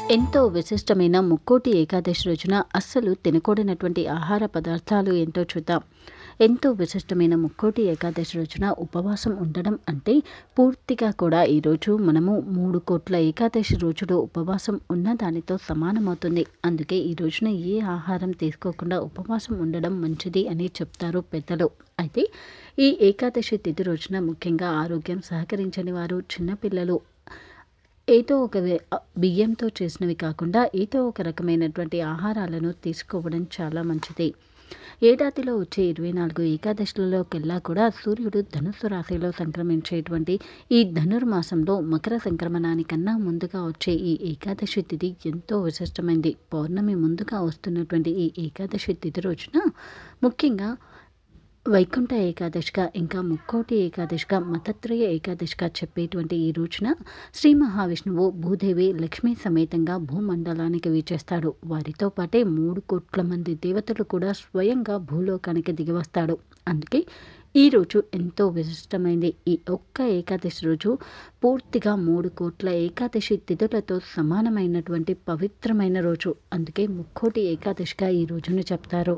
ఎంతో విశిష్టమైన ముక్కోటి ఏకాదశి రోజున అస్సలు తినకూడనటువంటి ఆహార పదార్థాలు ఏంటో చూద్దాం ఎంతో విశిష్టమైన ముక్కోటి ఏకాదశి రోజున ఉపవాసం ఉండడం అంటే పూర్తిగా కూడా ఈరోజు మనము మూడు కోట్ల ఏకాదశి రోజులు ఉపవాసం ఉన్న దానితో సమానమవుతుంది అందుకే ఈ రోజున ఏ ఆహారం తీసుకోకుండా ఉపవాసం ఉండడం మంచిది అని చెప్తారు పెద్దలు అయితే ఈ ఏకాదశి తిథి రోజున ముఖ్యంగా ఆరోగ్యం సహకరించని వారు చిన్నపిల్లలు ఏదో ఒక వే- బియ్యంతో చేసినవి కాకుండా ఏదో ఒక రకమైనటువంటి ఆహారాలను తీసుకోవడం చాలా మంచిది ఏడాదిలో వచ్చే ఇరవై నాలుగు ఏకాదశులలోకెల్లా కూడా సూర్యుడు ధనుస్సు రాశిలో సంక్రమించేటువంటి ఈ ధనుర్మాసంలో మకర సంక్రమణానికన్నా ముందుగా వచ్చే ఈ ఏకాదశి తిథి ఎంతో విశిష్టమైంది పౌర్ణమి ముందుగా వస్తున్నటువంటి ఈ ఏకాదశి తిథి రోజున ముఖ్యంగా వైకుంఠ ఏకాదశిగా ఇంకా ముక్కోటి ఏకాదశిగా మతత్రయ ఏకాదశిగా చెప్పేటువంటి ఈ రోజున శ్రీ మహావిష్ణువు భూదేవి లక్ష్మీ సమేతంగా భూమండలానికి వీచేస్తాడు వారితో పాటే మూడు కోట్ల మంది దేవతలు కూడా స్వయంగా భూలోకానికి దిగివస్తాడు అందుకే ఈ రోజు ఎంతో విశిష్టమైంది ఈ ఒక్క ఏకాదశి రోజు పూర్తిగా మూడు కోట్ల ఏకాదశి తిథులతో సమానమైనటువంటి పవిత్రమైన రోజు అందుకే ముక్కోటి ఏకాదశిగా ఈ రోజును చెప్తారు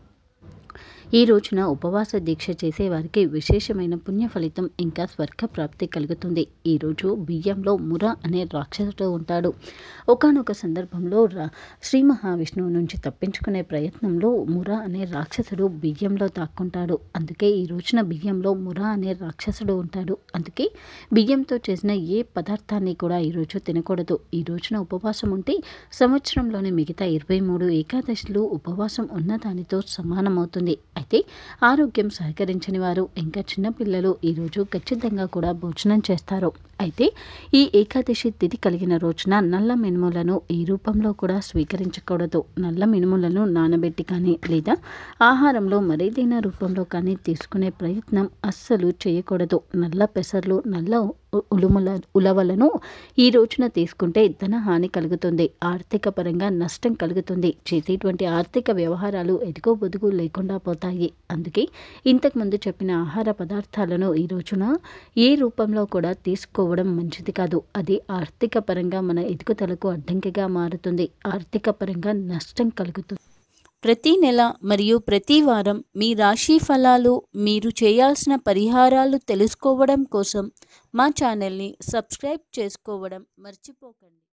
ఈ రోజున ఉపవాస దీక్ష చేసే వారికి విశేషమైన పుణ్య ఫలితం ఇంకా స్వర్గ ప్రాప్తి కలుగుతుంది ఈరోజు బియ్యంలో ముర అనే రాక్షసుడు ఉంటాడు ఒకానొక సందర్భంలో రా శ్రీ మహావిష్ణువు నుంచి తప్పించుకునే ప్రయత్నంలో ముర అనే రాక్షసుడు బియ్యంలో దాక్కుంటాడు అందుకే ఈ రోజున బియ్యంలో ముర అనే రాక్షసుడు ఉంటాడు అందుకే బియ్యంతో చేసిన ఏ పదార్థాన్ని కూడా ఈరోజు తినకూడదు ఈ రోజున ఉపవాసం ఉంటే సంవత్సరంలోని మిగతా ఇరవై మూడు ఏకాదశులు ఉపవాసం ఉన్న దానితో సమానమవుతుంది అయితే ఆరోగ్యం సహకరించని వారు ఇంకా చిన్నపిల్లలు ఈరోజు ఖచ్చితంగా కూడా భోజనం చేస్తారు అయితే ఈ ఏకాదశి తిథి కలిగిన రోజున నల్ల మినుములను ఈ రూపంలో కూడా స్వీకరించకూడదు నల్ల మినుములను నానబెట్టి కానీ లేదా ఆహారంలో మరేదైనా రూపంలో కానీ తీసుకునే ప్రయత్నం అస్సలు చేయకూడదు నల్ల పెసర్లు నల్ల ఉ- ఉలుముల ఉలవలను ఈ రోజున తీసుకుంటే ధన హాని కలుగుతుంది ఆర్థిక పరంగా నష్టం కలుగుతుంది చేసేటువంటి ఆర్థిక వ్యవహారాలు ఎదుగో బొదుగు లేకుండా పోతాయి అందుకే ఇంతకుముందు చెప్పిన ఆహార పదార్థాలను ఈ రోజున ఏ రూపంలో కూడా తీసుకోవడం మంచిది కాదు అది ఆర్థిక పరంగా మన ఎదుగుదలకు అడ్డంకిగా మారుతుంది ఆర్థిక పరంగా నష్టం కలుగుతుంది ప్రతి నెల మరియు ప్రతి వారం మీ రాశి ఫలాలు మీరు చేయాల్సిన పరిహారాలు తెలుసుకోవడం కోసం మా ఛానల్ని సబ్స్క్రైబ్ చేసుకోవడం మర్చిపోకండి